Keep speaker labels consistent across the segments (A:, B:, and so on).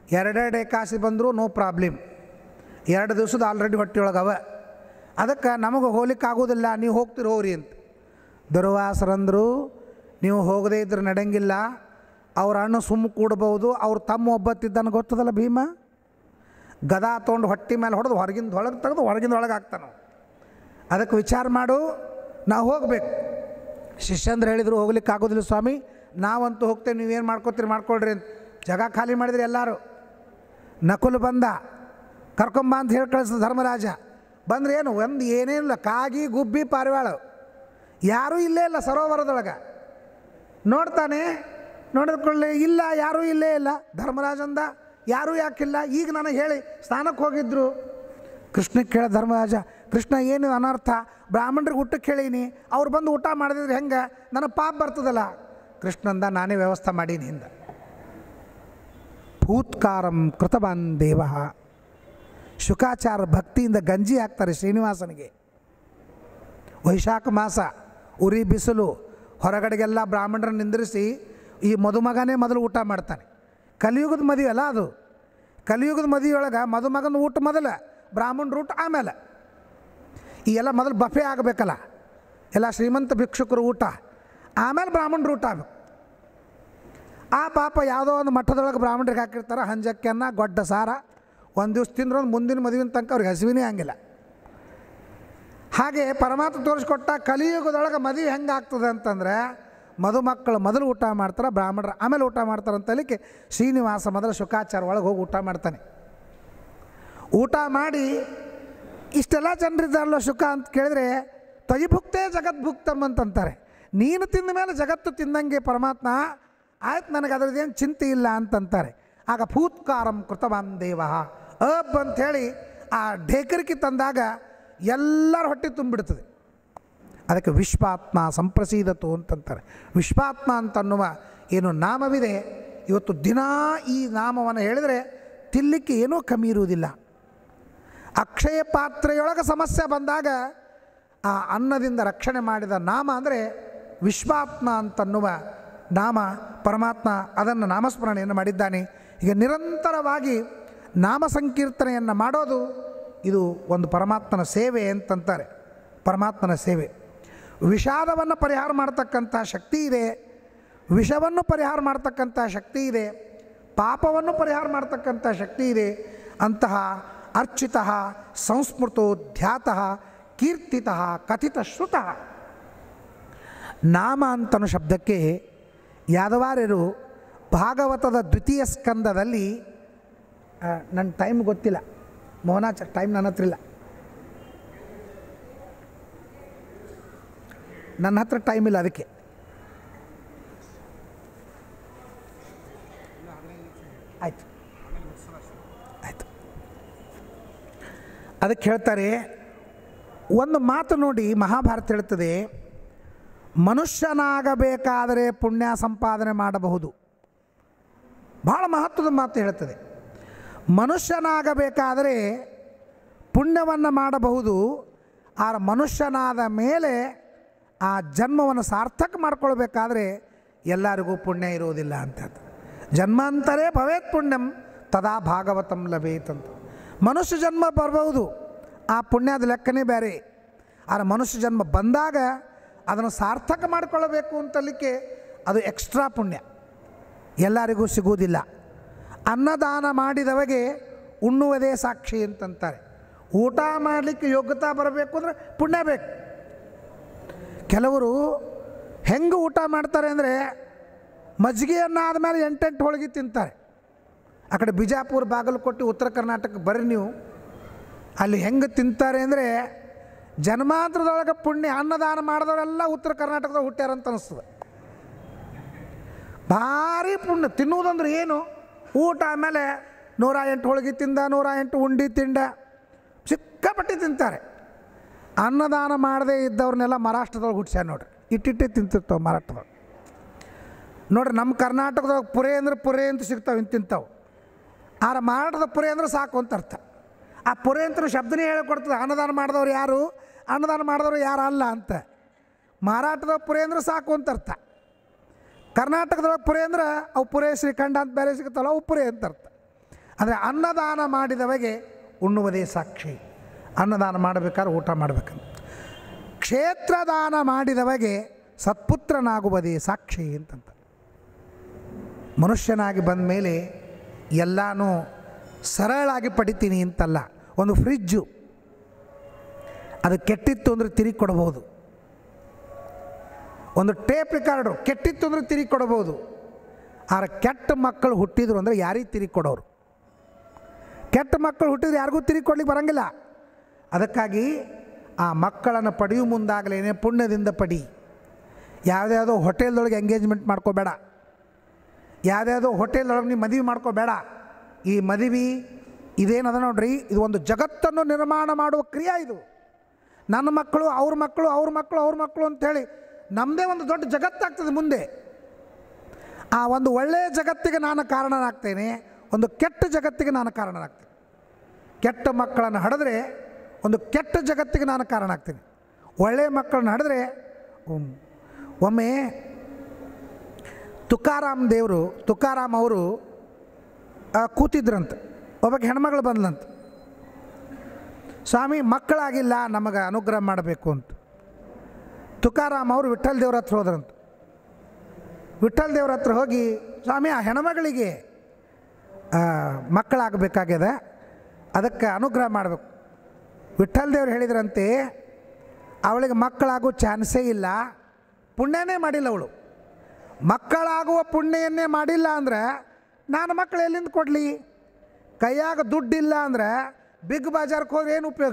A: ಎರಡೆರಡು ಏಕಾಸಿ ಬಂದರೂ no problem ಎರಡು ದಿವಸದ ಆಲ್ರೆಡಿ ಹೊಟ್ಟೆಯೊಳಗೆ ಅವ ಅದಕ್ಕೆ ನಮಗೆ ಹೋಗ್ಲಿಕ್ಕೆ ಆಗೋದಿಲ್ಲ ನೀವು ಹೋಗ್ತೀರಿ ಹೋಗ್ರಿ ಅಂತ ದುರ್ವಾಸರಂದರು ನೀವು ಹೋಗದೇ ಇದ್ರೆ ನಡೆಯಂಗಿಲ್ಲ ಅವ್ರ ಅಣ್ಣ ಸುಮ್ಮ ಕೂಡ್ಬೋದು ಅವ್ರು ತಮ್ಮ ಒಬ್ಬತ್ತಿದ್ದಾನೆ ಗೊತ್ತದಲ್ಲ ಭೀಮ ಗದಾ ತೊಗೊಂಡು ಹೊಟ್ಟೆ ಮೇಲೆ ಹೊಡೆದು ಹೊರಗಿಂದ ಒಳಗೆ ತೆಗೆದು ಹೊರಗಿಂದ ಒಳಗೆ ಹಾಕ್ತಾನೆ ಅದಕ್ಕೆ ವಿಚಾರ ಮಾಡು ನಾವು ಹೋಗಬೇಕು ಶಿಷ್ಯಂದ್ರೆ ಹೇಳಿದ್ರು ಹೋಗ್ಲಿಕ್ಕೆ ಆಗೋದಿಲ್ಲ ಸ್ವಾಮಿ ನಾವಂತೂ ಹೋಗ್ತೇವೆ ನೀವೇನು ಮಾಡ್ಕೋತೀರಿ ಮಾಡ್ಕೊಳ್ರಿ ಅಂತ ಜಾಗ ಖಾಲಿ ಮಾಡಿದ್ರಿ ಎಲ್ಲರೂ ನಕುಲು ಬಂದ ಕರ್ಕೊಂಬ ಅಂತ ಹೇಳಿ ಕಳಿಸಿದ ಧರ್ಮರಾಜ ಬಂದ್ರೆ ಏನು ಒಂದು ಏನೇನಿಲ್ಲ ಕಾಗಿ ಗುಬ್ಬಿ ಪಾರಿವಾಳ ಯಾರೂ ಇಲ್ಲೇ ಇಲ್ಲ ಸರೋವರದೊಳಗೆ ನೋಡ್ತಾನೆ ನೋಡಿದ್ಕೊಳ್ಳಿ ಇಲ್ಲ ಯಾರೂ ಇಲ್ಲೇ ಇಲ್ಲ ಧರ್ಮರಾಜಂದ ಯಾರೂ ಯಾಕಿಲ್ಲ ಈಗ ನನಗೆ ಹೇಳಿ ಸ್ನಾನಕ್ಕೆ ಹೋಗಿದ್ರು ಕೃಷ್ಣಕ್ಕೆ ಕೇಳ ಧರ್ಮರಾಜ ಕೃಷ್ಣ ಏನು ಅನರ್ಥ ಬ್ರಾಹ್ಮಣರಿಗೆ ಊಟಕ್ಕೆ ಹೇಳೀನಿ ಅವ್ರು ಬಂದು ಊಟ ಮಾಡಿದ್ರೆ ಹೆಂಗೆ ನನಗೆ ಪಾಪ ಬರ್ತದಲ್ಲ ಕೃಷ್ಣಂದ ನಾನೇ ವ್ಯವಸ್ಥೆ ಮಾಡೀನಿ ಹಿಂದ ಭೂತ್ಕಾರಂ ಕೃತವಾನ್ ದೇವ ಶುಕಾಚಾರ ಭಕ್ತಿಯಿಂದ ಗಂಜಿ ಹಾಕ್ತಾರೆ ಶ್ರೀನಿವಾಸನಿಗೆ ವೈಶಾಖ ಮಾಸ ಉರಿ ಬಿಸಿಲು ಹೊರಗಡೆಗೆಲ್ಲ ಬ್ರಾಹ್ಮಣರನ್ನು ನಿಂದಿರಿಸಿ ಈ ಮದುಮಗನೇ ಮೊದಲು ಊಟ ಮಾಡ್ತಾನೆ ಕಲಿಯುಗದ ಮದುವೆ ಅಲ್ಲ ಅದು ಕಲಿಯುಗದ ಮದುವೆಯೊಳಗೆ ಮದುಮಗನ ಊಟ ಮೊದಲ ಬ್ರಾಹ್ಮಣರ ಊಟ ಆಮೇಲೆ ಈ ಎಲ್ಲ ಮೊದಲು ಬಫೆ ಆಗಬೇಕಲ್ಲ ಎಲ್ಲ ಶ್ರೀಮಂತ ಭಿಕ್ಷುಕರು ಊಟ ಆಮೇಲೆ ಬ್ರಾಹ್ಮಣರ ಊಟ ಆಗಬೇಕು ಆ ಪಾಪ ಯಾವುದೋ ಒಂದು ಮಠದೊಳಗೆ ಬ್ರಾಹ್ಮಣರಿಗೆ ಹಾಕಿರ್ತಾರೆ ಹಂಜಕ್ಕೆನ್ನ ಗೊಡ್ಡ ಸಾರ ಒಂದು ದಿವ್ಸ ತಿಂದ್ರೆ ಒಂದು ಮುಂದಿನ ಮದುವಿನ ತನಕ ಅವ್ರಿಗೆ ಹಸಿವಿನೇ ಹಂಗಿಲ್ಲ ಹಾಗೆ ಪರಮಾತ್ಮ ತೋರಿಸ್ಕೊಟ್ಟ ಕಲಿಯುಗದೊಳಗೆ ಮದುವೆ ಹೆಂಗೆ ಆಗ್ತದೆ ಅಂತಂದರೆ ಮದುಮಕ್ಕಳು ಮೊದಲು ಊಟ ಮಾಡ್ತಾರೆ ಬ್ರಾಹ್ಮಣರು ಆಮೇಲೆ ಊಟ ಮಾಡ್ತಾರೆ ಅಂತಲಿಕ್ಕೆ ಶ್ರೀನಿವಾಸ ಮೊದಲು ಶುಕಾಚಾರ ಒಳಗೆ ಹೋಗಿ ಊಟ ಮಾಡ್ತಾನೆ ಊಟ ಮಾಡಿ ಇಷ್ಟೆಲ್ಲ ಜನರಿದ್ದಾರಲ್ಲ ಶುಕ ಅಂತ ಕೇಳಿದ್ರೆ ತ್ವಯಿಭುಕ್ತೇ ಜಗದ್ಭುಕ್ತಮ್ ಅಂತಂತಾರೆ ನೀನು ತಿಂದ ಮೇಲೆ ಜಗತ್ತು ತಿಂದಂಗೆ ಪರಮಾತ್ಮ ಆಯ್ತು ನನಗೆ ಅದರದ್ದೇನು ಚಿಂತೆ ಇಲ್ಲ ಅಂತಂತಾರೆ ಆಗ ಭೂತ್ಕಾರಂ ಕೃತವಾನ್ ದೇವ ಅಬ್ ಅಂಥೇಳಿ ಆ ಢೇಕರಿಕೆ ತಂದಾಗ ಎಲ್ಲರ ಹೊಟ್ಟೆ ತುಂಬಿಡ್ತದೆ ಅದಕ್ಕೆ ವಿಶ್ವಾತ್ಮ ಸಂಪ್ರಸೀದತು ಅಂತಂತಾರೆ ವಿಶ್ವಾತ್ಮ ಅಂತನ್ನುವ ಏನು ನಾಮವಿದೆ ಇವತ್ತು ದಿನಾ ಈ ನಾಮವನ್ನು ಹೇಳಿದರೆ ತಿನ್ನಲಿಕ್ಕೆ ಏನೂ ಕಮ್ಮಿ ಇರುವುದಿಲ್ಲ ಅಕ್ಷಯ ಪಾತ್ರೆಯೊಳಗೆ ಸಮಸ್ಯೆ ಬಂದಾಗ ಆ ಅನ್ನದಿಂದ ರಕ್ಷಣೆ ಮಾಡಿದ ನಾಮ ಅಂದರೆ ವಿಶ್ವಾತ್ಮ ಅಂತನ್ನುವ ನಾಮ ಪರಮಾತ್ಮ ಅದನ್ನು ನಾಮಸ್ಮರಣೆಯನ್ನು ಮಾಡಿದ್ದಾನೆ ಈಗ ನಿರಂತರವಾಗಿ ನಾಮ ಸಂಕೀರ್ತನೆಯನ್ನು ಮಾಡೋದು ಇದು ಒಂದು ಪರಮಾತ್ಮನ ಸೇವೆ ಅಂತಂತಾರೆ ಪರಮಾತ್ಮನ ಸೇವೆ ವಿಷಾದವನ್ನು ಪರಿಹಾರ ಮಾಡ್ತಕ್ಕಂಥ ಶಕ್ತಿ ಇದೆ ವಿಷವನ್ನು ಪರಿಹಾರ ಮಾಡ್ತಕ್ಕಂಥ ಶಕ್ತಿ ಇದೆ ಪಾಪವನ್ನು ಪರಿಹಾರ ಮಾಡ್ತಕ್ಕಂಥ ಶಕ್ತಿ ಇದೆ ಅಂತಹ ಅರ್ಚಿತ ಸಂಸ್ಮೃತೋ ಧ್ಯಾತ ಕೀರ್ತಿತ ಕಥಿತ ಶ್ರುತ ನಾಮ ಅಂತನೋ ಶಬ್ದಕ್ಕೆ ಯಾದವಾರ್ಯರು ಭಾಗವತದ ದ್ವಿತೀಯ ಸ್ಕಂದದಲ್ಲಿ ನನ್ನ ಟೈಮ್ ಗೊತ್ತಿಲ್ಲ ಮೋಹನಾಚ ಟೈಮ್ ನನ್ನ ಹತ್ರ ಇಲ್ಲ ನನ್ನ ಹತ್ರ ಟೈಮ್ ಇಲ್ಲ ಅದಕ್ಕೆ ಆಯ್ತು ಆಯ್ತು ಅದಕ್ಕೆ ಹೇಳ್ತಾರೆ ಒಂದು ಮಾತು ನೋಡಿ ಮಹಾಭಾರತ ಹೇಳ್ತದೆ ಮನುಷ್ಯನಾಗಬೇಕಾದರೆ ಪುಣ್ಯ ಸಂಪಾದನೆ ಮಾಡಬಹುದು ಭಾಳ ಮಹತ್ವದ ಮಾತು ಹೇಳ್ತದೆ ಮನುಷ್ಯನಾಗಬೇಕಾದರೆ ಪುಣ್ಯವನ್ನು ಮಾಡಬಹುದು ಆ ಮನುಷ್ಯನಾದ ಮೇಲೆ ಆ ಜನ್ಮವನ್ನು ಸಾರ್ಥಕ ಮಾಡ್ಕೊಳ್ಬೇಕಾದ್ರೆ ಎಲ್ಲರಿಗೂ ಪುಣ್ಯ ಇರುವುದಿಲ್ಲ ಅಂತ ಜನ್ಮಾಂತರೇ ಭವೇತ್ ಪುಣ್ಯಂ ತದಾ ಭಾಗವತಂ ಲಭೇತ್ ಅಂತ ಮನುಷ್ಯ ಜನ್ಮ ಬರಬಹುದು ಆ ಪುಣ್ಯದ ಲೆಕ್ಕನೇ ಬೇರೆ ಆದರೆ ಮನುಷ್ಯ ಜನ್ಮ ಬಂದಾಗ ಅದನ್ನು ಸಾರ್ಥಕ ಮಾಡಿಕೊಳ್ಳಬೇಕು ಅಂತಲಿಕ್ಕೆ ಅದು ಎಕ್ಸ್ಟ್ರಾ ಪುಣ್ಯ ಎಲ್ಲರಿಗೂ ಸಿಗುವುದಿಲ್ಲ ಅನ್ನದಾನ ಮಾಡಿದವಗೆ ಉಣ್ಣುವುದೇ ಸಾಕ್ಷಿ ಅಂತಂತಾರೆ ಊಟ ಮಾಡಲಿಕ್ಕೆ ಯೋಗ್ಯತಾ ಬರಬೇಕು ಅಂದರೆ ಪುಣ್ಯ ಬೇಕು ಕೆಲವರು ಹೆಂಗೆ ಊಟ ಮಾಡ್ತಾರೆ ಅಂದರೆ ಮಜ್ಜಿಗೆಯನ್ನು ಆದಮೇಲೆ ಎಂಟೆಂಟು ಹೋಳಿಗೆ ತಿಂತಾರೆ ಆ ಕಡೆ ಬಿಜಾಪುರ ಬಾಗಲಕೋಟೆ ಉತ್ತರ ಕರ್ನಾಟಕ ಬರ್ರಿ ನೀವು ಅಲ್ಲಿ ಹೆಂಗೆ ತಿಂತಾರೆ ಅಂದರೆ ಜನ್ಮಾಂತರದೊಳಗೆ ಪುಣ್ಯ ಅನ್ನದಾನ ಮಾಡಿದವರೆಲ್ಲ ಉತ್ತರ ಕರ್ನಾಟಕದಾಗ ಹುಟ್ಟ್ಯಾರಂತ ಅನಿಸ್ತದೆ ಭಾರಿ ಪುಣ್ಯ ತಿನ್ನುವುದಂದ್ರೆ ಏನು ಊಟ ಆಮೇಲೆ ನೂರ ಎಂಟು ಹೋಳಿಗೆ ತಿಂದ ನೂರ ಎಂಟು ಉಂಡಿ ತಿಂಡ ಸಿಕ್ಕಾಪಟ್ಟಿ ತಿಂತಾರೆ ಅನ್ನದಾನ ಮಾಡದೇ ಇದ್ದವ್ರನ್ನೆಲ್ಲ ಮಹಾರಾಷ್ಟ್ರದೊಳಗೆ ಹುಟ್ಸ್ಯಾರ ನೋಡ್ರಿ ಇಟ್ಟಿಟ್ಟೆ ತಿಂತಿರ್ತಾವೆ ಮಹಾರಾಷ್ಟ್ರದೊಳಗೆ ನೋಡ್ರಿ ನಮ್ಮ ಕರ್ನಾಟಕದೊಳಗೆ ಪುರೆ ಅಂದ್ರೆ ಪುರೆ ಅಂತ ಸಿಗ್ತಾವೆ ಇಂತ ತಿಂತಾವೆ ಆದ್ರೆ ಮಹಾರಾಷ್ಟ್ರದ ಪುರೆ ಅಂದ್ರೆ ಸಾಕು ಅಂತ ಅರ್ಥ ಆ ಪುರೆ ಅಂತ ಶಬ್ದನೇ ಹೇಳಿಕೊಡ್ತದೆ ಅನ್ನದಾನ ಮಾಡಿದವ್ರು ಯಾರು ಅನ್ನದಾನ ಮಾಡಿದವರು ಯಾರು ಅಲ್ಲ ಅಂತ ಮಹಾರಾಷ್ಟ್ರದ ಪುರೆ ಅಂದ್ರೆ ಸಾಕು ಅಂತ ಅರ್ಥ ಕರ್ನಾಟಕದೊಳಗೆ ಪುರೆ ಅಂದ್ರೆ ಅವು ಪುರೆ ಶ್ರೀಖಂಡ ಅಂತ ಬೇರೆ ಸಿಗುತ್ತಲ್ಲ ಅವು ಪುರೆ ಅಂತ ಅರ್ಥ ಅಂದರೆ ಅನ್ನದಾನ ಮಾಡಿದವಗೆ ಉಣ್ಣುವುದೇ ಸಾಕ್ಷಿ ಅನ್ನದಾನ ಮಾಡಬೇಕಾದ್ರೆ ಊಟ ಮಾಡಬೇಕಂತ ಕ್ಷೇತ್ರದಾನ ಮಾಡಿದವಗೆ ಸತ್ಪುತ್ರನಾಗುವುದೇ ಸಾಕ್ಷಿ ಅಂತಂತ ಮನುಷ್ಯನಾಗಿ ಬಂದ ಮೇಲೆ ಎಲ್ಲನೂ ಸರಳಾಗಿ ಪಡಿತೀನಿ ಅಂತಲ್ಲ ಒಂದು ಫ್ರಿಜ್ಜು ಅದು ಕೆಟ್ಟಿತ್ತು ಅಂದರೆ ತಿರುಗಿ ಕೊಡಬಹುದು ಒಂದು ಟೇಪ್ ರಿಕಾರ್ಡ್ರು ಕೆಟ್ಟಿತ್ತು ಅಂದರೆ ತಿರುಗಿ ಕೊಡಬಹುದು ಆದ್ರೆ ಕೆಟ್ಟ ಮಕ್ಕಳು ಹುಟ್ಟಿದ್ರು ಅಂದರೆ ಯಾರಿಗೆ ತಿರುಗಿ ಕೊಡೋರು ಕೆಟ್ಟ ಮಕ್ಕಳು ಹುಟ್ಟಿದ್ರೆ ಯಾರಿಗೂ ತಿರುಗಿ ಕೊಡ್ಲಿಕ್ಕೆ ಬರಂಗಿಲ್ಲ ಅದಕ್ಕಾಗಿ ಆ ಮಕ್ಕಳನ್ನು ಪಡೆಯುವ ಮುಂದಾಗಲೇನೆ ಪುಣ್ಯದಿಂದ ಪಡಿ ಯಾವುದ್ಯಾವುದೋ ಹೋಟೆಲ್ದೊಳಗೆ ಎಂಗೇಜ್ಮೆಂಟ್ ಮಾಡ್ಕೋಬೇಡ ಯಾವುದ್ಯಾವುದೋ ಹೋಟೆಲ್ದೊಳಗೆ ನೀವು ಮದುವೆ ಮಾಡ್ಕೋಬೇಡ ಈ ಮದುವೆ ಇದೇನದ ನೋಡ್ರಿ ಇದು ಒಂದು ಜಗತ್ತನ್ನು ನಿರ್ಮಾಣ ಮಾಡುವ ಕ್ರಿಯೆ ಇದು ನನ್ನ ಮಕ್ಕಳು ಅವ್ರ ಮಕ್ಕಳು ಅವ್ರ ಮಕ್ಕಳು ಅವ್ರ ಮಕ್ಕಳು ಅಂಥೇಳಿ ನಮ್ಮದೇ ಒಂದು ದೊಡ್ಡ ಜಗತ್ತಾಗ್ತದೆ ಮುಂದೆ ಆ ಒಂದು ಒಳ್ಳೆಯ ಜಗತ್ತಿಗೆ ನಾನು ಕಾರಣನಾಗ್ತೇನೆ ಒಂದು ಕೆಟ್ಟ ಜಗತ್ತಿಗೆ ನಾನು ಕಾರಣನಾಗ್ತೇನೆ ಕೆಟ್ಟ ಮಕ್ಕಳನ್ನು ಹಡಿದ್ರೆ ಒಂದು ಕೆಟ್ಟ ಜಗತ್ತಿಗೆ ನಾನು ಕಾರಣ ಆಗ್ತೀನಿ ಒಳ್ಳೆಯ ಮಕ್ಕಳನ್ನ ಹಡಿದ್ರೆ ಉಮ್, ಒಮ್ಮೆ ತುಕಾರಾಮ್ ದೇವರು ತುಕಾರಾಮ್ ಅವರು ಆ, ಕೂತಿದ್ರಂತೆ ಒಬ್ಬಕ್ಕೆ ಹೆಣ್ಮಗಳು ಬಂದ್ಲಂತ ಸ್ವಾಮಿ ಮಕ್ಕಳಾಗಿಲ್ಲ ನಮಗೆ ಅನುಗ್ರಹ ಮಾಡಬೇಕು ಅಂತ ತುಕಾರಾಮ್ ಅವರು ವಿಠಲ್ ದೇವ್ರ ಹತ್ರ ಹೋದ್ರಂತ ವಿಠಲ್ ದೇವ್ರ ಹತ್ರ ಹೋಗಿ ಸ್ವಾಮಿ ಆ ಹೆಣ್ಮಗಳಿಗೆ ಆ, ಮಕ್ಕಳಾಗಬೇಕಾಗ್ಯದ ಅದಕ್ಕೆ ಅನುಗ್ರಹ ಮಾಡಬೇಕು ವಿಠಲ್ ದೇವ್ರು ಹೇಳಿದ್ರಂತೆ ಅವಳಿಗೆ ಮಕ್ಕಳಾಗೋ ಚಾನ್ಸೇ ಇಲ್ಲ ಪುಣ್ಯನೇ ಮಾಡಿಲ್ಲ ಅವಳು ಮಕ್ಕಳಾಗುವ ಪುಣ್ಯವನ್ನೇ ಮಾಡಿಲ್ಲ ಅಂದ್ರೆ ನಾನು ಮಕ್ಕಳು ಎಲ್ಲಿಂದ ಕೊಡಲಿ ಕೈಯಾಗ ದುಡ್ಡಿಲ್ಲ ಅಂದ್ರೆ ಬಿಗ್ ಬಜಾರ್ಗೆ ಹೋದ್ರೆ ಏನು ಉಪಯೋಗ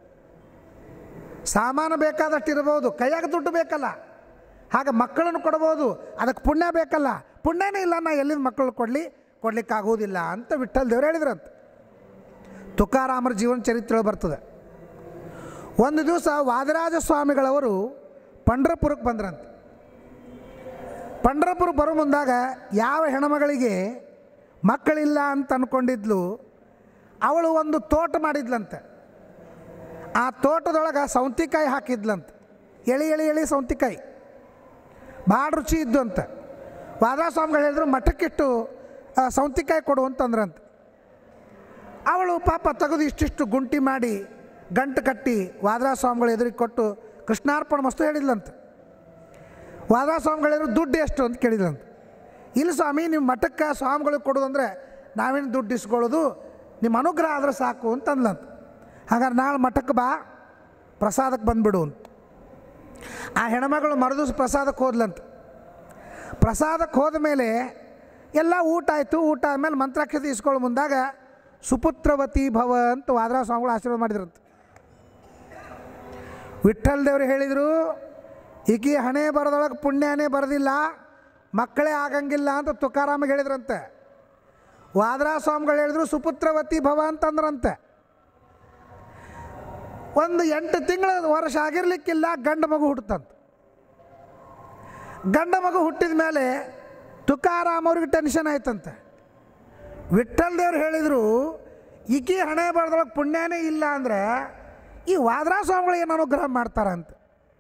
A: ಸಾಮಾನು ಬೇಕಾದಷ್ಟು ಇರ್ಬೋದು ಕೈಯಾಗ ದುಡ್ಡು ಬೇಕಲ್ಲ ಹಾಗೆ ಮಕ್ಕಳನ್ನು ಕೊಡ್ಬೋದು ಅದಕ್ಕೆ ಪುಣ್ಯ ಬೇಕಲ್ಲ ಪುಣ್ಯನೇ ಇಲ್ಲ ನಾ ಎಲ್ಲಿಂದ ಮಕ್ಕಳು ಕೊಡಲಿ ಕೊಡ್ಲಿಕ್ಕಾಗೋದಿಲ್ಲ ಅಂತ ವಿಠಲ್ ದೇವ್ರು ಹೇಳಿದ್ರಂತ ತುಕಾರಾಮರ ಜೀವನ ಚರಿತ್ರೆ ಬರ್ತದೆ ಒಂದು ದಿವಸ ವಾದರಾಜ ಸ್ವಾಮಿಗಳವರು ಪಂಡ್ರಪುರಕ್ಕೆ ಬಂದ್ರಂತೆ ಪಂಡ್ರಪುರಕ್ಕೆ ಬರೋ ಮುಂದಾಗ ಯಾವ ಹೆಣ್ಮಗಳಿಗೆ ಮಕ್ಕಳಿಲ್ಲ ಅಂತ ಅಂದ್ಕೊಂಡಿದ್ಲು ಅವಳು ಒಂದು ತೋಟ ಮಾಡಿದ್ಲಂತೆ ಆ ತೋಟದೊಳಗೆ ಸೌಂತಿಕಾಯಿ ಹಾಕಿದ್ಲಂತೆ ಎಳಿ ಎಳಿ ಎಳಿ ಸೌಂತಿಕಾಯಿ ಭಾಳ ರುಚಿ ಇದ್ದು ಅಂತ ವಾದರಾಜ ಸ್ವಾಮಿಗಳು ಹೇಳಿದ್ರು ಮಠಕ್ಕಿಟ್ಟು ಆ, ಸೌಂತಿಕಾಯಿ ಕೊಡು ಅಂತಂದ್ರಂತೆ ಅವಳು ಪಾಪ ತೆಗೆದು ಇಷ್ಟಿಷ್ಟು ಗುಂಟಿ ಮಾಡಿ ಗಂಟು ಕಟ್ಟಿ ವಾದರಾಜ ಸ್ವಾಮಿಗಳು ಎದುರಿಗೆ ಕೊಟ್ಟು ಕೃಷ್ಣಾರ್ಪಣ ಮಸ್ತು ಹೇಳಿದ್ಲಂತೆ ವಾದರಾಜ ಸ್ವಾಮಿಗಳು ಹೇಳಿದ್ರು ದುಡ್ಡು ಎಷ್ಟು ಅಂತ ಕೇಳಿದ್ರಂತೆ ಇಲ್ಲ ಸ್ವಾಮಿ ನಿಮ್ಮ ಮಠಕ್ಕೆ ಸ್ವಾಮಿಗಳಿಗೆ ಕೊಡೋದಂದ್ರೆ ನಾವೇನು ದುಡ್ಡು ಇಸ್ಕೊಳ್ಳೋದು ನಿಮ್ಮ ಅನುಗ್ರಹ ಆದ್ರೆ ಸಾಕು ಅಂತ ಅಂದ್ಲಂತ ಹಾಗಾದ್ರೆ ನಾಳೆ ಮಠಕ್ಕೆ ಬಾ ಪ್ರಸಾದಕ್ಕೆ ಬಂದ್ಬಿಡು ಅಂತ ಆ ಹೆಣ್ಮಗಳು ಮರುದಿವ್ಸ ಪ್ರಸಾದಕ್ಕೆ ಹೋದ್ಲಂತ ಪ್ರಸಾದಕ್ಕೆ ಹೋದ ಮೇಲೆ ಎಲ್ಲ ಊಟ ಆಯಿತು ಊಟ ಆದಮೇಲೆ ಮಂತ್ರಾಕ್ಷತೆ ಇಸ್ಕೊಳ್ಳೋ ಮುಂದಾಗ ಸುಪುತ್ರವತಿ ಭವ ಅಂತ ವಾದರಾಜ ಸ್ವಾಮಿಗಳು ಆಶೀರ್ವಾದ ಮಾಡಿದ್ರಂತೆ ವಿಠಲ್ ದೇವರು ಹೇಳಿದರು ಈಕಿ ಹಣೆ ಬರದೊಳಗೆ ಪುಣ್ಯನೇ ಬರೋದಿಲ್ಲ ಮಕ್ಕಳೇ ಆಗಂಗಿಲ್ಲ ಅಂತ ತುಕಾರಾಮಿಗೆ ಹೇಳಿದ್ರಂತೆ ವಾದರಾಜ ಸ್ವಾಮಿಗಳು ಹೇಳಿದ್ರು ಸುಪುತ್ರವತಿ ಭವ ಅಂತಂದ್ರಂತೆ ಒಂದು ಎಂಟು ತಿಂಗಳ ವರ್ಷ ಆಗಿರ್ಲಿಕ್ಕಿಲ್ಲ ಗಂಡ ಮಗು ಹುಟ್ಟುತ್ತಂತ ಗಂಡ ಮಗು ಹುಟ್ಟಿದ ಮೇಲೆ ತುಕಾರಾಮ್ ಅವ್ರಿಗೆ ಟೆನ್ಷನ್ ಆಯ್ತಂತೆ ವಿಠಲ್ ದೇವ್ರು ಹೇಳಿದರು ಈಕಿ ಹಣೆ ಬರದೊಳಗೆ ಪುಣ್ಯನೇ ಇಲ್ಲ ಅಂದ್ರೆ ಈ ವಾದರಾ ಸ್ವಾಮಿಗಳು ಏನು ಅನುಗ್ರಹ ಮಾಡ್ತಾರಂತ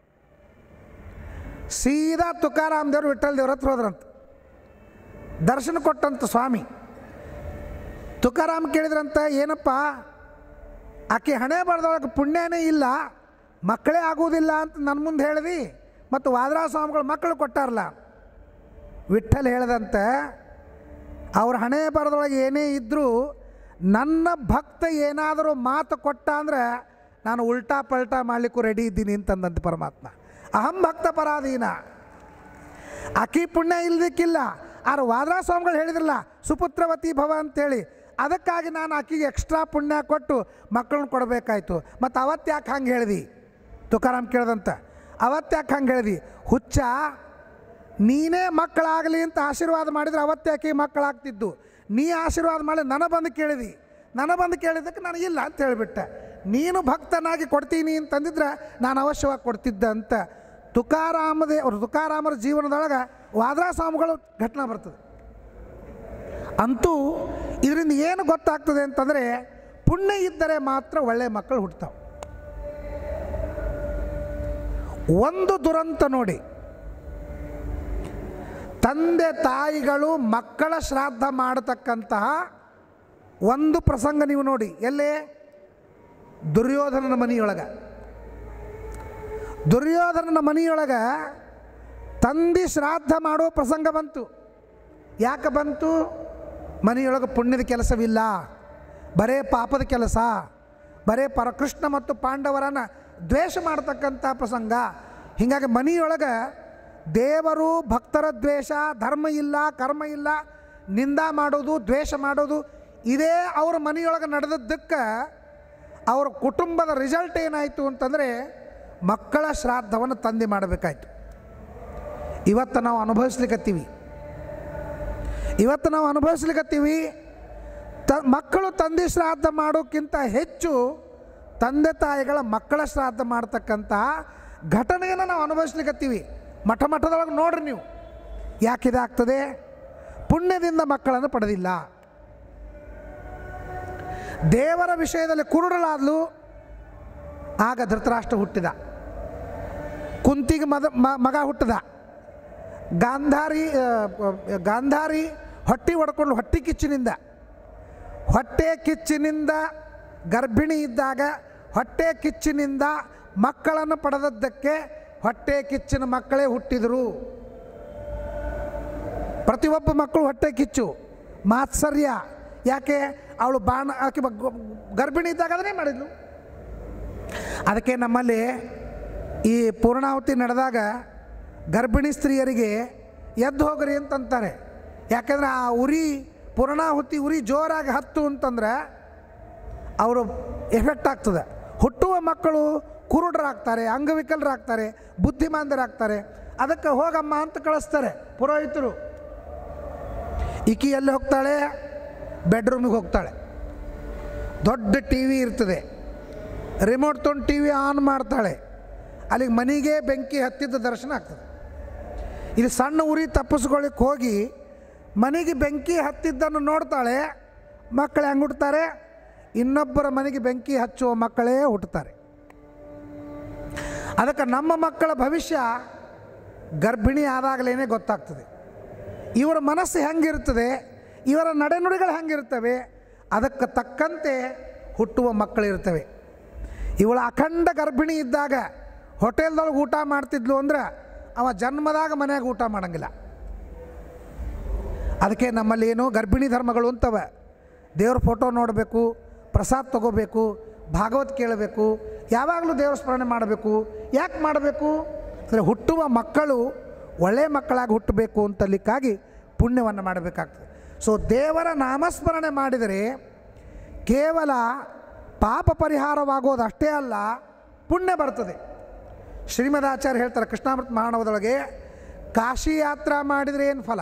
A: ಸೀದಾ ತುಕಾರಾಮ್ ದೇವ್ರು ವಿಠಲ್ ದೇವ್ರ ಹತ್ರ ಹೋದ್ರಂತ ದರ್ಶನ ಕೊಟ್ಟಂತ ಸ್ವಾಮಿ ತುಕಾರಾಮ್ ಕೇಳಿದ್ರಂತ ಏನಪ್ಪ ಆಕೆ ಹಣೆ ಬರದೊಳಗೆ ಪುಣ್ಯನೇ ಇಲ್ಲ ಮಕ್ಕಳೇ ಆಗುವುದಿಲ್ಲ ಅಂತ ನನ್ನ ಮುಂದೆ ಹೇಳಿದಿ ಮತ್ತು ವಾದರಾ ಸ್ವಾಮಿಗಳು ಮಕ್ಕಳು ಕೊಟ್ಟಾರಲ್ಲ ವಿಠಲ್ ಹೇಳ್ದಂತೆ ಅವ್ರ ಹಣೆ ಬರದೊಳಗೆ ಏನೇ ಇದ್ದರೂ ನನ್ನ ಭಕ್ತ ಏನಾದರೂ ಮಾತು ಕೊಟ್ಟ ಅಂದರೆ ನಾನು ಉಲ್ಟಾ ಪಲ್ಟಾ ಮಾಡಲಿಕ್ಕೂ ರೆಡಿ ಇದ್ದೀನಿ ಅಂತಂದಂತೆ ಪರಮಾತ್ಮ ಅಹಂ ಭಕ್ತ ಪರಾಧೀನ ಅಕ್ಕಿ ಪುಣ್ಯ ಇಲ್ದಕ್ಕಿಲ್ಲ ಆದ್ರೆ ವಾದರಾ ಸ್ವಾಮಿಗಳು ಹೇಳಿದ್ರಲ್ಲ ಸುಪುತ್ರವತಿ ಭವ ಅಂತೇಳಿ ಅದಕ್ಕಾಗಿ ನಾನು ಆಕಿಗೆ ಎಕ್ಸ್ಟ್ರಾ ಪುಣ್ಯ ಕೊಟ್ಟು ಮಕ್ಕಳನ್ನ ಕೊಡಬೇಕಾಯ್ತು ಮತ್ತು ಅವತ್ತು ಯಾಕೆ ಹಂಗೆ ಹೇಳ್ದಿ ತುಕಾರಾಮ್ ಕೇಳ್ದಂತ ಅವತ್ತು ಯಾಕೆ ಹಂಗೆ ಹೇಳ್ದಿ ಹುಚ್ಚ ನೀನೇ ಮಕ್ಕಳಾಗಲಿ ಅಂತ ಆಶೀರ್ವಾದ ಮಾಡಿದ್ರೆ ಅವತ್ತೇ ಆಕೆ ಮಕ್ಕಳಾಗ್ತಿದ್ದು ನೀ ಆಶೀರ್ವಾದ ಮಾಡಿ ನನ್ನ ಬಂದು ಕೇಳಿದಿ ನನ್ನ ಬಂದು ಕೇಳಿದ್ದಕ್ಕೆ ನಾನು ಇಲ್ಲ ಅಂತ ಹೇಳಿಬಿಟ್ಟೆ ನೀನು ಭಕ್ತನಾಗಿ ಕೊಡ್ತೀನಿ ಅಂತಂದಿದ್ರೆ ನಾನು ಅವಶ್ಯವಾಗಿ ಕೊಡ್ತಿದ್ದ ಅಂತ ತುಕಾರಾಮದೇ ಅವ್ರ ತುಕಾರಾಮರ ಜೀವನದೊಳಗೆ ವಾದರಾ ಸ್ವಾಮಿಗಳು ಘಟನೆ ಬರ್ತದೆ ಅಂತೂ ಇದರಿಂದ ಏನು ಗೊತ್ತಾಗ್ತದೆ ಅಂತಂದರೆ ಪುಣ್ಯ ಇದ್ದರೆ ಮಾತ್ರ ಒಳ್ಳೆಯ ಮಕ್ಕಳು ಹುಡ್ತಾವೆ ಒಂದು ದುರಂತ ನೋಡಿ ತಂದೆ ತಾಯಿಗಳು ಮಕ್ಕಳ ಶ್ರಾದ್ದ ಮಾಡತಕ್ಕಂತಹ ಒಂದು ಪ್ರಸಂಗ ನೀವು ನೋಡಿ ಎಲ್ಲೇ ದುರ್ಯೋಧನನ ಮನೆಯೊಳಗೆ ದುರ್ಯೋಧನನ ಮನೆಯೊಳಗೆ ತಂದಿ ಶ್ರಾದ್ದ ಮಾಡೋ ಪ್ರಸಂಗ ಬಂತು ಯಾಕೆ ಬಂತು ಮನೆಯೊಳಗೆ ಪುಣ್ಯದ ಕೆಲಸವಿಲ್ಲ ಬರೇ ಪಾಪದ ಕೆಲಸ ಬರೇ ಪರಕೃಷ್ಣ ಮತ್ತು ಪಾಂಡವರನ್ನು ದ್ವೇಷ ಮಾಡ್ತಕ್ಕಂಥ ಪ್ರಸಂಗ ಹೀಗಾಗಿ ಮನೆಯೊಳಗೆ ದೇವರು ಭಕ್ತರ ದ್ವೇಷ ಧರ್ಮ ಇಲ್ಲ ಕರ್ಮ ಇಲ್ಲ ನಿಂದ ಮಾಡೋದು ದ್ವೇಷ ಮಾಡೋದು ಇದೇ ಅವ್ರ ಮನೆಯೊಳಗೆ ನಡೆದದ್ದಕ್ಕೆ ಅವ್ರ ಕುಟುಂಬದ ರಿಸಲ್ಟ್ ಏನಾಯಿತು ಅಂತಂದರೆ ಮಕ್ಕಳ ಶ್ರಾದ್ದವನ್ನು ತಂದೆ ಮಾಡಬೇಕಾಯ್ತು ಇವತ್ತು ನಾವು ಅನುಭವಿಸ್ಲಿಕ್ಕತ್ತೀವಿ ಇವತ್ತು ನಾವು ಅನುಭವಿಸ್ಲಿಕ್ಕತ್ತೀವಿ ತ ಮಕ್ಕಳು ತಂದೆ ಶ್ರಾದ್ದ ಮಾಡೋಕ್ಕಿಂತ ಹೆಚ್ಚು ತಂದೆ ತಾಯಿಗಳ ಮಕ್ಕಳ ಶ್ರಾದ್ದ ಮಾಡ್ತಕ್ಕಂಥ ಘಟನೆಯನ್ನು ನಾವು ಅನುಭವಿಸ್ಲಿಕ್ಕತ್ತೀವಿ ಮಠ ಮಠದೊಳಗೆ ನೋಡ್ರಿ ನೀವು ಯಾಕಿದಾಗ್ತದೆ ಪುಣ್ಯದಿಂದ ಮಕ್ಕಳನ್ನು ಪಡೆದಿಲ್ಲ ದೇವರ ವಿಷಯದಲ್ಲಿ ಕುರುಡಲಾದ್ಲು ಆಗ ಧೃತರಾಷ್ಟ್ರ ಹುಟ್ಟಿದ ಕುಂತಿಗೆ ಮದ ಮ- ಮಗ ಹುಟ್ಟಿದ ಗಾಂಧಾರಿ ಆ, ಆ, ಗಾಂಧಾರಿ ಹೊಟ್ಟಿ ಹೊಡ್ಕೊಂಡು ಹೊಟ್ಟಿ ಕಿಚ್ಚಿನಿಂದ ಹೊಟ್ಟೆ ಕಿಚ್ಚಿನಿಂದ ಗರ್ಭಿಣಿ ಇದ್ದಾಗ ಹೊಟ್ಟೆ ಕಿಚ್ಚಿನಿಂದ ಮಕ್ಕಳನ್ನು ಪಡೆದದ್ದಕ್ಕೆ ಹೊಟ್ಟೆ ಕಿಚ್ಚಿನ ಮಕ್ಕಳೇ ಹುಟ್ಟಿದರು ಪ್ರತಿಯೊಬ್ಬ ಮಕ್ಕಳು ಹೊಟ್ಟೆ ಕಿಚ್ಚು ಮಾತ್ಸರ್ಯ ಯಾಕೆ ಅವಳು ಬಾಣ ಆಕೆ ಬ- ಗರ್ಭಿಣಿ ಇದ್ದಾಗ ಅದನ್ನೇ ಮಾಡಿದ್ಲು ಅದಕ್ಕೆ ನಮ್ಮಲ್ಲಿ ಈ ಪೂರ್ಣಾಹುತಿ ನಡೆದಾಗ ಗರ್ಭಿಣಿ ಸ್ತ್ರೀಯರಿಗೆ ಎದ್ದು ಹೋಗ್ರಿ ಅಂತಂತಾರೆ ಯಾಕಂದ್ರೆ ಆ ಉರಿ ಪೂರ್ಣಾಹುತಿ ಉರಿ ಜೋರಾಗಿ ಹತ್ತು ಅಂತಂದ್ರೆ ಅವರು ಎಫೆಕ್ಟ್ ಆಗ್ತದೆ ಹುಟ್ಟುವ ಮಕ್ಕಳು ಕುರುಡರಾಗ್ತಾರೆ ಅಂಗವಿಕಲರಾಗ್ತಾರೆ ಬುದ್ಧಿಮಾಂದರಾಗ್ತಾರೆ ಅದಕ್ಕೆ ಹೋಗಮ್ಮ ಅಂತ ಕಳಿಸ್ತಾರೆ ಪುರೋಹಿತರು ಈಕಿ ಎಲ್ಲಿ ಹೋಗ್ತಾಳೆ ಬೆಡ್ರೂಮಿಗೆ ಹೋಗ್ತಾಳೆ ದೊಡ್ಡ ಟಿ ವಿ ಇರ್ತದೆ ರಿಮೋಟ್ ತೊಗೊಂಡು ಟಿ ವಿ ಆನ್ ಮಾಡ್ತಾಳೆ ಅಲ್ಲಿಗೆ ಮನೆಗೆ ಬೆಂಕಿ ಹತ್ತಿದ್ದ ದರ್ಶನ ಆಗ್ತದೆ ಇಲ್ಲಿ ಸಣ್ಣ ಉರಿ ತಪ್ಪಿಸ್ಕೊಳ್ಳಿಕ್ಕೆ ಹೋಗಿ ಮನೆಗೆ ಬೆಂಕಿ ಹತ್ತಿದ್ದನ್ನು ನೋಡ್ತಾಳೆ ಮಕ್ಕಳು ಹೆಂಗೆ ಹುಟ್ಟುತ್ತಾರೆ ಇನ್ನೊಬ್ಬರ ಮನೆಗೆ ಬೆಂಕಿ ಹಚ್ಚುವ ಮಕ್ಕಳೇ ಹುಟ್ಟುತ್ತಾರೆ ಅದಕ್ಕೆ ನಮ್ಮ ಮಕ್ಕಳ ಭವಿಷ್ಯ ಗರ್ಭಿಣಿ ಆದಾಗಲೇ ಗೊತ್ತಾಗ್ತದೆ ಇವರ ಮನಸ್ಸು ಹೆಂಗಿರ್ತದೆ ಇವರ ನಡೆನುಡಿಗಳು ಹೆಂಗಿರ್ತವೆ ಅದಕ್ಕೆ ತಕ್ಕಂತೆ ಹುಟ್ಟುವ ಮಕ್ಕಳಿರ್ತವೆ ಇವಳ ಅಖಂಡ ಗರ್ಭಿಣಿ ಇದ್ದಾಗ ಹೋಟೆಲ್ದೊಳಗೆ ಊಟ ಮಾಡ್ತಿದ್ಲು ಅಂದ್ರೆ ಅವ ಜನ್ಮದಾಗ ಮನ್ಯಾಗ ಊಟ ಮಾಡಂಗಿಲ್ಲ ಅದಕ್ಕೆ ನಮ್ಮಲ್ಲಿ ಏನು ಗರ್ಭಿಣಿ ಧರ್ಮಗಳು ಅಂತವ ದೇವ್ರ ಫೋಟೋ ನೋಡಬೇಕು ಪ್ರಸಾದ ತಗೋಬೇಕು ಭಾಗವತ್ ಕೇಳಬೇಕು ಯಾವಾಗಲೂ ದೇವ್ರ ಸ್ಮರಣೆ ಮಾಡಬೇಕು ಯಾಕೆ ಮಾಡಬೇಕು ಅಂದರೆ ಹುಟ್ಟುವ ಮಕ್ಕಳು ಒಳ್ಳೆಯ ಮಕ್ಕಳಾಗಿ ಹುಟ್ಟಬೇಕು ಅಂತಲಿಕ್ಕಾಗಿ ಪುಣ್ಯವನ್ನು ಮಾಡಬೇಕಾಗ್ತದೆ ಸೊ ದೇವರ ನಾಮಸ್ಮರಣೆ ಮಾಡಿದರೆ ಕೇವಲ ಪಾಪ ಪರಿಹಾರವಾಗೋದು ಅಷ್ಟೇ ಅಲ್ಲ ಪುಣ್ಯ ಬರ್ತದೆ ಶ್ರೀಮದಾಚಾರ್ಯ ಹೇಳ್ತಾರೆ ಕೃಷ್ಣಾಮೃತ ಮಹಾಣವದೊಳಗೆ ಕಾಶಿ ಯಾತ್ರಾ ಮಾಡಿದರೆ ಏನು ಫಲ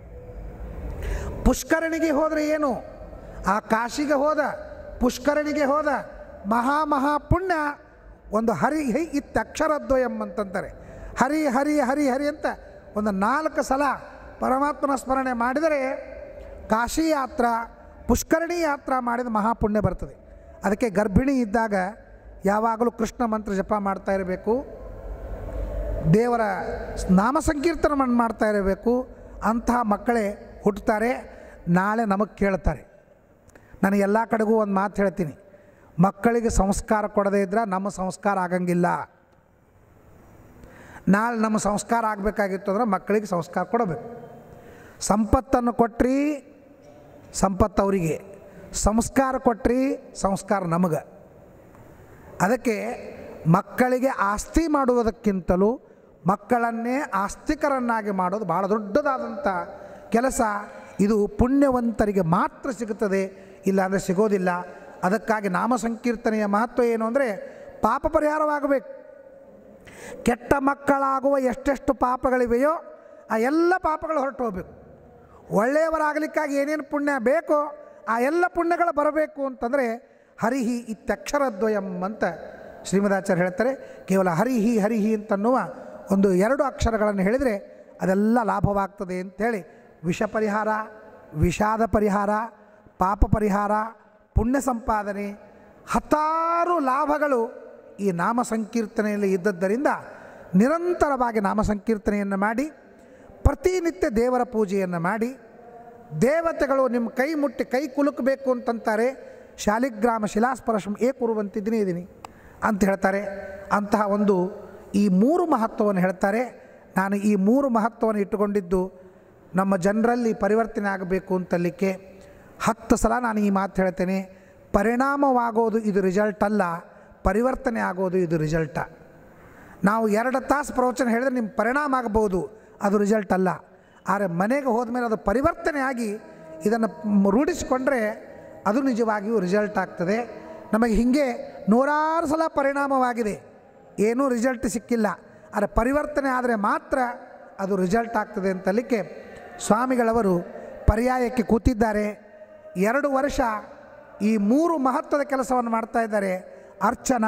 A: ಪುಷ್ಕರಣಿಗೆ ಹೋದರೆ ಏನು ಆ ಕಾಶಿಗೆ ಹೋದ ಪುಷ್ಕರಣಿಗೆ ಹೋದ ಮಹಾ ಮಹಾ ಪುಣ್ಯ ಒಂದು ಹರಿ ಹೈ ಇತ್ತಕ್ಷರದ್ವಯಂ ಅಂತಂತಾರೆ ಹರಿ ಹರಿ ಹರಿ ಹರಿ ಅಂತ ಒಂದು ನಾಲ್ಕು ಸಲ ಪರಮಾತ್ಮನ ಸ್ಮರಣೆ ಮಾಡಿದರೆ ಕಾಶಿ ಯಾತ್ರಾ ಪುಷ್ಕರಣಿ ಯಾತ್ರಾ ಮಾಡಿದ ಮಹಾಪುಣ್ಯ ಬರ್ತದೆ ಅದಕ್ಕೆ ಗರ್ಭಿಣಿ ಇದ್ದಾಗ ಯಾವಾಗಲೂ ಕೃಷ್ಣ ಮಂತ್ರ ಜಪ ಮಾಡ್ತಾ ಇರಬೇಕು ದೇವರ ನಾಮ ಸಂಕೀರ್ತನವನ್ನು ಮಾಡ್ತಾ ಇರಬೇಕು ಅಂತಹ ಮಕ್ಕಳೇ ಹುಟ್ಟುತ್ತಾರೆ ನಾಳೆ ನಮಗೆ ಕೇಳ್ತಾರೆ ನಾನು ಎಲ್ಲ ಕಡೆಗೂ ಒಂದು ಮಾತು ಹೇಳ್ತೀನಿ ಮಕ್ಕಳಿಗೆ ಸಂಸ್ಕಾರ ಕೊಡದೇ ಇದ್ರೆ ನಮ್ಮ ಸಂಸ್ಕಾರ ಆಗಂಗಿಲ್ಲ ನಾಳೆ ನಮ್ಮ ಸಂಸ್ಕಾರ ಆಗಬೇಕಾಗಿತ್ತು ಅಂದ್ರೆ ಮಕ್ಕಳಿಗೆ ಸಂಸ್ಕಾರ ಕೊಡಬೇಕು ಸಂಪತ್ತನ್ನು ಕೊಟ್ರಿ ಸಂಪತ್ತು ಅವರಿಗೆ ಸಂಸ್ಕಾರ ಕೊಟ್ರಿ ಸಂಸ್ಕಾರ ನಮಗೆ ಅದಕ್ಕೆ ಮಕ್ಕಳಿಗೆ ಆಸ್ತಿ ಮಾಡುವುದಕ್ಕಿಂತಲೂ ಮಕ್ಕಳನ್ನೇ ಆಸ್ತಿಕರನ್ನಾಗಿ ಮಾಡೋದು ಭಾಳ ದೊಡ್ಡದಾದಂಥ ಕೆಲಸ ಇದು ಪುಣ್ಯವಂತರಿಗೆ ಮಾತ್ರ ಸಿಗುತ್ತದೆ ಇಲ್ಲಾಂದರೆ ಸಿಗೋದಿಲ್ಲ ಅದಕ್ಕಾಗಿ ನಾಮ ಸಂಕೀರ್ತನೆಯ ಮಹತ್ವ ಏನು ಅಂದರೆ ಪಾಪ ಪರಿಹಾರವಾಗಬೇಕು ಕೆಟ್ಟ ಮಕ್ಕಳಾಗುವ ಎಷ್ಟೆಷ್ಟು ಪಾಪಗಳಿವೆಯೋ ಆ ಎಲ್ಲ ಪಾಪಗಳು ಹೊರಟು ಹೋಗಬೇಕು ಒಳ್ಳೆಯವರಾಗಲಿಕ್ಕಾಗಿ ಏನೇನು ಪುಣ್ಯ ಬೇಕೋ ಆ ಎಲ್ಲ ಪುಣ್ಯಗಳು ಬರಬೇಕು ಅಂತಂದರೆ ಹರಿಹಿ ಇತ್ಯಕ್ಷರದ್ವಯಂ ಅಂತ ಶ್ರೀಮದಾಚಾರ್ಯ ಹೇಳ್ತಾರೆ ಕೇವಲ ಹರಿಹಿ ಹರಿಹಿ ಅಂತನ್ನುವ ಒಂದು ಎರಡು ಅಕ್ಷರಗಳನ್ನು ಹೇಳಿದರೆ ಅದೆಲ್ಲ ಲಾಭವಾಗ್ತದೆ ಅಂತೇಳಿ ವಿಷ ಪರಿಹಾರ ವಿಷಾದ ಪರಿಹಾರ ಪಾಪ ಪರಿಹಾರ ಪುಣ್ಯ ಸಂಪಾದನೆ ಹತ್ತಾರು ಲಾಭಗಳು ಈ ನಾಮ ಸಂಕೀರ್ತನೆಯಲ್ಲಿ ಇದ್ದದ್ದರಿಂದ ನಿರಂತರವಾಗಿ ನಾಮ ಸಂಕೀರ್ತನೆಯನ್ನು ಮಾಡಿ ಪ್ರತಿನಿತ್ಯ ದೇವರ ಪೂಜೆಯನ್ನು ಮಾಡಿ ದೇವತೆಗಳು ನಿಮ್ಮ ಕೈ ಮುಟ್ಟಿ ಕೈ ಕುಲುಕಬೇಕು ಅಂತಂತಾರೆ ಶಾಲಿಗ್ರಾಮ ಶಿಲಾಸ್ಪರ್ಶಂ ಏ ಕುರುವಂತಿದ್ದೀನಿ ಇದ್ದೀನಿ ಅಂತ ಹೇಳ್ತಾರೆ ಅಂತಹ ಒಂದು ಈ ಮೂರು ಮಹತ್ವವನ್ನು ಹೇಳ್ತಾರೆ ನಾನು ಈ ಮೂರು ಮಹತ್ವವನ್ನು ಇಟ್ಟುಕೊಂಡಿದ್ದು ನಮ್ಮ ಜನರಲ್ಲಿ ಪರಿವರ್ತನೆ ಆಗಬೇಕು ಅಂತಲಿಕ್ಕೆ ಹತ್ತು ಸಲ ನಾನು ಈ ಮಾತು ಹೇಳ್ತೇನೆ ಪರಿಣಾಮವಾಗೋದು ಇದು ರಿಸಲ್ಟ್ ಅಲ್ಲ ಪರಿವರ್ತನೆ ಆಗೋದು ಇದು ರಿಸಲ್ಟ ನಾವು ಎರಡು ತಾಸು ಪ್ರವಚನ ಹೇಳಿದ್ರೆ ನಿಮ್ಮ ಪರಿಣಾಮ ಆಗಬಹುದು ಅದು ರಿಸಲ್ಟ್ ಅಲ್ಲ ಆದರೆ ಮನೆಗೆ ಹೋದ್ಮೇಲೆ ಅದು ಪರಿವರ್ತನೆ ಆಗಿ ಇದನ್ನು ಮ್- ರೂಢಿಸಿಕೊಂಡ್ರೆ ಅದು ನಿಜವಾಗಿಯೂ ರಿಸಲ್ಟ್ ಆಗ್ತದೆ ನಮಗೆ ಹೀಗೆ ನೂರಾರು ಸಲ ಪರಿಣಾಮವಾಗಿದೆ ಏನೂ ರಿಸಲ್ಟ್ ಸಿಕ್ಕಿಲ್ಲ ಆದರೆ ಪರಿವರ್ತನೆ ಆದರೆ ಮಾತ್ರ ಅದು ರಿಸಲ್ಟ್ ಆಗ್ತದೆ ಅಂತಲಿಕ್ಕೆ ಸ್ವಾಮಿಗಳವರು ಪರ್ಯಾಯಕ್ಕೆ ಕೂತಿದ್ದಾರೆ ಎರಡು ವರ್ಷ ಈ ಮೂರು ಮಹತ್ವದ ಕೆಲಸವನ್ನು ಮಾಡ್ತಾ ಇದ್ದಾರೆ ಅರ್ಚನ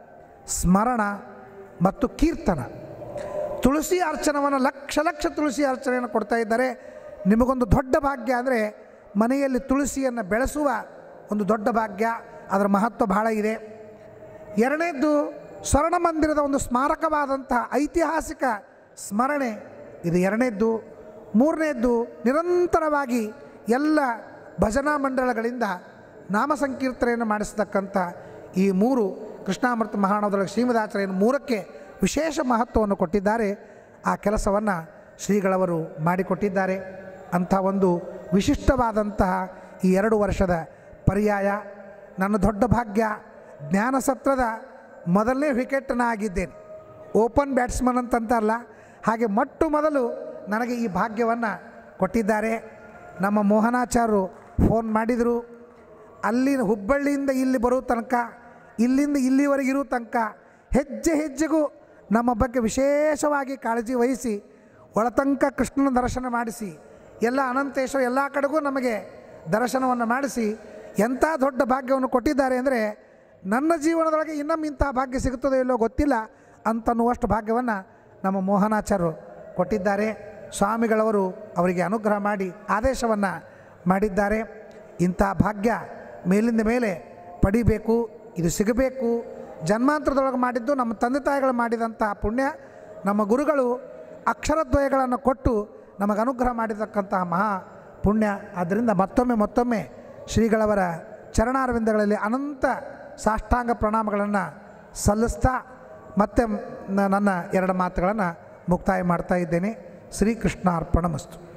A: ಸ್ಮರಣ ಮತ್ತು ಕೀರ್ತನ ತುಳಸಿ ಅರ್ಚನವನ್ನು ಲಕ್ಷ ಲಕ್ಷ ತುಳಸಿ ಅರ್ಚನೆಯನ್ನು ಕೊಡ್ತಾ ಇದ್ದಾರೆ ನಿಮಗೊಂದು ದೊಡ್ಡ ಭಾಗ್ಯ ಅಂದರೆ ಮನೆಯಲ್ಲಿ ತುಳಸಿಯನ್ನು ಬೆಳೆಸುವ ಒಂದು ದೊಡ್ಡ ಭಾಗ್ಯ ಅದರ ಮಹತ್ವ ಬಹಳ ಇದೆ ಎರಡನೇದ್ದು ಸ್ವರ್ಣ ಮಂದಿರದ ಒಂದು ಸ್ಮಾರಕವಾದಂತಹ ಐತಿಹಾಸಿಕ ಸ್ಮರಣೆ ಇದು ಎರಡನೇದ್ದು ಮೂರನೇದ್ದು ನಿರಂತರವಾಗಿ ಎಲ್ಲ ಭಜನಾ ಮಂಡಳಗಳಿಂದ ನಾಮ ಸಂಕೀರ್ತನೆಯನ್ನು ಮಾಡಿಸ್ತಕ್ಕಂಥ ಈ ಮೂರು ಕೃಷ್ಣಾಮೃತ ಮಹಾಣದೊಳಗೆ ಶ್ರೀಮದಾಚಾರ್ಯನ ಮೂರಕ್ಕೆ ವಿಶೇಷ ಮಹತ್ವವನ್ನು ಕೊಟ್ಟಿದ್ದಾರೆ ಆ ಕೆಲಸವನ್ನು ಶ್ರೀಗಳವರು ಮಾಡಿಕೊಟ್ಟಿದ್ದಾರೆ ಅಂಥ ಒಂದು ವಿಶಿಷ್ಟವಾದಂತಹ ಈ ಎರಡು ವರ್ಷದ ಪರ್ಯಾಯ ನನ್ನ ದೊಡ್ಡ ಭಾಗ್ಯ ಜ್ಞಾನ ಸತ್ರದ ಮೊದಲನೇ ವಿಕೆಟನ್ನು ಆಗಿದ್ದೇನೆ ಓಪನ್ ಬ್ಯಾಟ್ಸ್ಮನ್ ಅಂತಂತಾರಲ್ಲ ಹಾಗೆ ಮೊಟ್ಟ ಮೊದಲು ನನಗೆ ಈ ಭಾಗ್ಯವನ್ನು ಕೊಟ್ಟಿದ್ದಾರೆ ನಮ್ಮ ಮೋಹನಾಚಾರ್ಯರು ಫೋನ್ ಮಾಡಿದರು ಅಲ್ಲಿನ ಹುಬ್ಬಳ್ಳಿಯಿಂದ ಇಲ್ಲಿ ಬರೋ ತನಕ ಇಲ್ಲಿಂದ ಇಲ್ಲಿವರೆಗೆ ಇರೋ ತನಕ ಹೆಜ್ಜೆ ಹೆಜ್ಜೆಗೂ ನಮ್ಮ ಬಗ್ಗೆ ವಿಶೇಷವಾಗಿ ಕಾಳಜಿ ವಹಿಸಿ ಒಳತಂಕ ಕೃಷ್ಣನ ದರ್ಶನ ಮಾಡಿಸಿ ಎಲ್ಲ ಅನಂತೇಶ್ವರ ಎಲ್ಲ ಕಡೆಗೂ ನಮಗೆ ದರ್ಶನವನ್ನು ಮಾಡಿಸಿ ಎಂಥ ದೊಡ್ಡ ಭಾಗ್ಯವನ್ನು ಕೊಟ್ಟಿದ್ದಾರೆ ಅಂದರೆ ನನ್ನ ಜೀವನದೊಳಗೆ ಇನ್ನೊಮ್ಮೆ ಇಂಥ ಭಾಗ್ಯ ಸಿಗುತ್ತದೋ ಇಲ್ಲೋ ಗೊತ್ತಿಲ್ಲ ಅಂತನ್ನುವಷ್ಟು ಭಾಗ್ಯವನ್ನು ನಮ್ಮ ಮೋಹನಾಚಾರ್ಯರು ಕೊಟ್ಟಿದ್ದಾರೆ ಸ್ವಾಮಿಗಳವರು ಅವರಿಗೆ ಅನುಗ್ರಹ ಮಾಡಿ ಆದೇಶವನ್ನು ಮಾಡಿದ್ದಾರೆ ಇಂಥ ಭಾಗ್ಯ ಮೇಲಿಂದ ಮೇಲೆ ಪಡಿಬೇಕು ಇದು ಸಿಗಬೇಕು ಜನ್ಮಾಂತರದೊಳಗೆ ಮಾಡಿದ್ದು ನಮ್ಮ ತಂದೆ ತಾಯಿಗಳು ಮಾಡಿದಂಥ ಪುಣ್ಯ ನಮ್ಮ ಗುರುಗಳು ಅಕ್ಷರದ್ವಯಗಳನ್ನು ಕೊಟ್ಟು ನಮಗೆ ಅನುಗ್ರಹ ಮಾಡಿರ್ತಕ್ಕಂತಹ ಮಹಾ ಪುಣ್ಯ ಆದ್ದರಿಂದ ಮತ್ತೊಮ್ಮೆ ಮತ್ತೊಮ್ಮೆ ಶ್ರೀಗಳವರ ಚರಣಾರವಿಂದಗಳಲ್ಲಿ ಅನಂತ ಸಾಷ್ಟಾಂಗ ಪ್ರಣಾಮಗಳನ್ನು ಸಲ್ಲಿಸ್ತಾ ಮತ್ತೆ ನ- ನನ್ನ ಎರಡು ಮಾತುಗಳನ್ನು ಮುಕ್ತಾಯ ಮಾಡ್ತಾ ಇದ್ದೇನೆ ಶ್ರೀಕೃಷ್ಣ ಅರ್ಪಣ ಮಸ್ತು